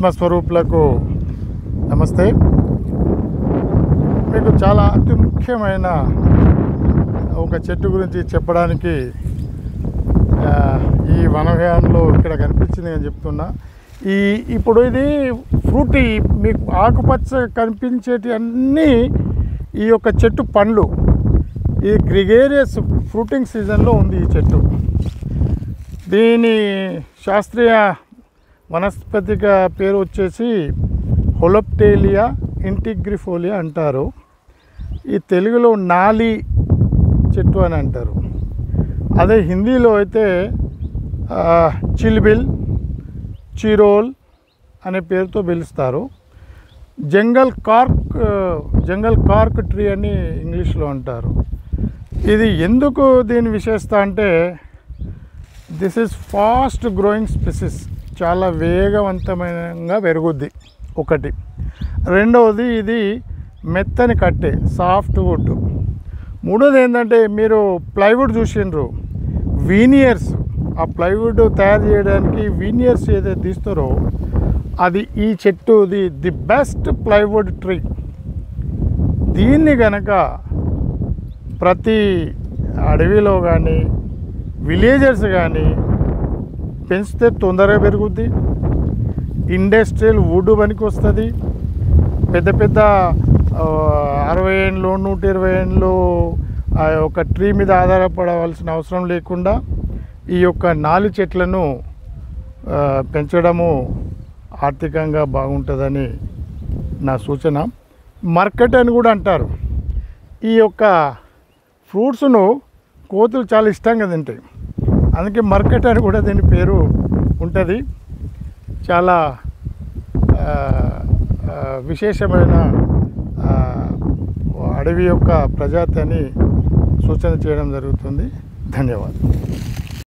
ఆత్మస్వరూపులకు నమస్తే మీకు చాలా అతి ముఖ్యమైన ఒక చెట్టు గురించి చెప్పడానికి ఆ, ఈ వనవ్యాయంలో ఇక్కడ కనిపించింది అని చెప్తున్నా ఈ ఇప్పుడు ఇది ఫ్రూటీ మీకు ఆకుపచ్చ కనిపించేటి అన్నీ ఈ యొక్క చెట్టు పండ్లు ఈ గ్రిగేరియస్ ఫ్రూటింగ్ సీజన్లో ఉంది ఈ చెట్టు దీని శాస్త్రీయ వనస్పతిక పేరు వచ్చేసి హొలప్టేలియా ఇంటిగ్రిఫోలియా అంటారు ఈ తెలుగులో నాలి చెట్టు అని అంటారు అదే హిందీలో అయితే ఆ, చిల్బిల్ చిరోల్ అనే పేరుతో పిలుస్తారు జంగల్ కార్క్ ఆ, జంగల్ కార్క్ ట్రీ అని ఇంగ్లీష్లో అంటారు ఇది ఎందుకు దీని విశేషత అంటే this is fast growing species చాలా వేగవంతమైనగా పెరుగుద్ది ఒకటి రెండవది ఇది మెత్తని కట్టె సాఫ్ట్ వుడ్ మూడోది ఏంటంటే మీరు ప్లైవుడ్ చూసిండ్రు వీనియర్స్ ఆ ప్లైవుడ్ తయారు చేయడానికి వీనియర్స్ ఏదైతే తీస్తారో అది ఈ చెట్టు the the best plywood tree దీన్ని గనక ప్రతి అడవిలో కానీ విలేజర్స్ కానీ పెంచితే తొందరగా పెరుగుద్ది ఇండస్ట్రియల్ వుడ్ పనికి వస్తుంది పెద్ద పెద్ద ఆ, అరవై ఏళ్ళు నూట ఇరవై ఏళ్ళు ఆ యొక్క ట్రీ మీద ఆధారపడవలసిన అవసరం లేకుండా ఈ యొక్క నాలి చెట్లను ఆ, పెంచడము ఆర్థికంగా బాగుంటుందని నా సూచన మార్కెట్ అని కూడా అంటారు ఈ యొక్క ఫ్రూట్స్ను కోతులు చాలా ఇష్టంగా తింటాయి అందుకే మార్కెట్ అని కూడా దీని పేరు ఉంటుంది చాలా ఆ, ఆ, విశేషమైన ఆ, అడవి యొక్క ప్రజాతి అని సూచన చేయడం జరుగుతుంది ధన్యవాదాలు